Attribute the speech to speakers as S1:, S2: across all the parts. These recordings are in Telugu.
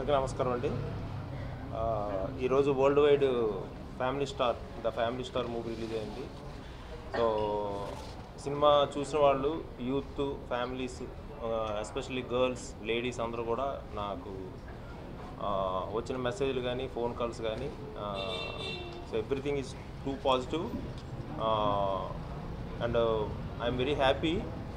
S1: అందరికీ నమస్కారం అండి ఆ, ఈరోజు world wide family star the family star movie release అయింది సో సినిమా చూసిన వాళ్ళు youth families especially girls ladies అందరూ కూడా నాకు ఆ, వచ్చిన మెసేజ్లు కానీ ఫోన్ కాల్స్ కానీ so everything is too positive and I'm very happy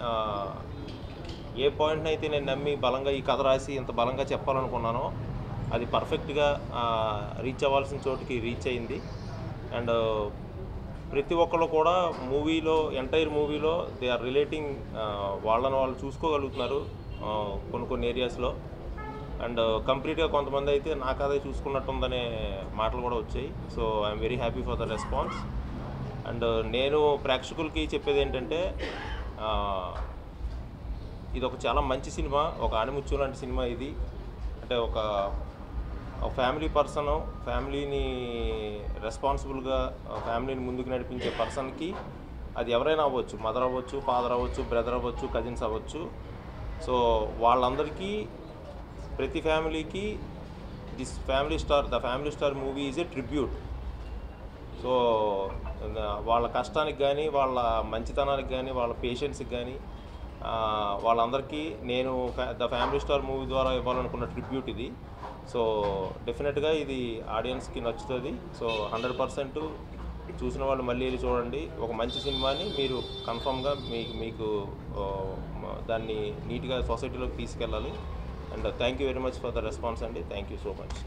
S1: a పాయింట్ని అయితే నేను నమ్మి బలంగా ఈ కథ రాసి ఇంత బలంగా చెప్పాలనుకున్నానో అది పర్ఫెక్ట్గా రీచ్ అవ్వాల్సిన చోటుకి రీచ్ అయింది అండ్ ప్రతి ఒక్కళ్ళు కూడా మూవీలో ఎంటైర్ మూవీలో దే ఆర్ రిలేటింగ్ వాళ్ళని వాళ్ళు చూసుకోగలుగుతున్నారు ఆ, కొన్ని కొన్ని ఏరియాస్లో అండ్ కంప్లీట్గా కొంతమంది అయితే నా కథే చూసుకున్నట్టుందనే మాటలు కూడా వచ్చాయి so I'm very happy for the response and నేను ప్రేక్షకులకి చెప్పేది ఏంటంటే ఆ, ఇది ఒక చాలా మంచి సినిమా ఒక ఆణిముత్యం లాంటి సినిమా ఇది అంటే ఒక ఒక ఫ్యామిలీ పర్సన్ ఫ్యామిలీని రెస్పాన్సిబుల్గా ఫ్యామిలీని ముందుకు నడిపించే పర్సన్కి అది ఎవరైనా అవ్వచ్చు మదర్ అవ్వచ్చు ఫాదర్ అవ్వచ్చు బ్రదర్ అవ్వచ్చు కజిన్స్ అవ్వచ్చు సో వాళ్ళందరికీ ప్రతి ఫ్యామిలీకి this family star the family star movie is a tribute so వాళ్ళ కష్టానికి కానీ వాళ్ళ మంచితనానికి కానీ వాళ్ళ పేషెన్స్కి కానీ ఆ, వాళ్ళందరికీ నేను ఫ్యా- ద ఫ్యామిలీ స్టార్ మూవీ ద్వారా ఇవ్వాలనుకున్న ట్రిబ్యూట్ ఇది సో డెఫినెట్గా ఇది ఆడియన్స్కి నచ్చుతుంది సో హండ్రెడ్ పర్సెంట్ చూసిన వాళ్ళు మళ్ళీ వెళ్ళి చూడండి ఒక మంచి సినిమాని మీరు కన్ఫామ్గా మీ మీకు ఆ, మ- దాన్ని నీట్గా సొసైటీలోకి తీసుకెళ్ళాలి and thank you very much for the response అండి థ్యాంక్ యూ సో మచ్